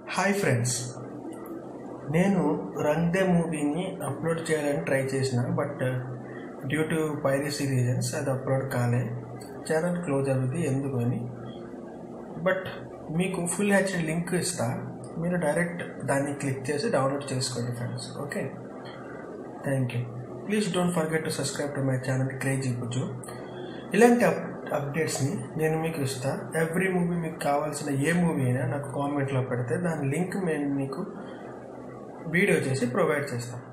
hi friends నేను రంగ్ దే మూవీని upload చేయాలని ట్రై చేసిన but due to piracy reasons అది అప్లోడ్ కాలే ఛానల్ క్లోజ్ అవుతుంది ఎందుకు అని బట్ మీకు ఫుల్ హెచ్డి లింక్ ఇస్తా మీరు డైరెక్ట్ దాన్ని క్లిక్ చేసి డౌన్లోడ్ చేసుకోండి friends okay thank you please don't forget to subscribe to my channel crazy Bujju ఇలాంటి అప్ అప్డేట్స్ని నేను మీకు ఇస్తా ఎవ్రీ మూవీ మీకు కావాల్సిన ఏ మూవీ అయినా నాకు కామెంట్లో పెడితే దాని లింక్ నేను మీకు వీడియో చేసి ప్రొవైడ్ చేస్తాను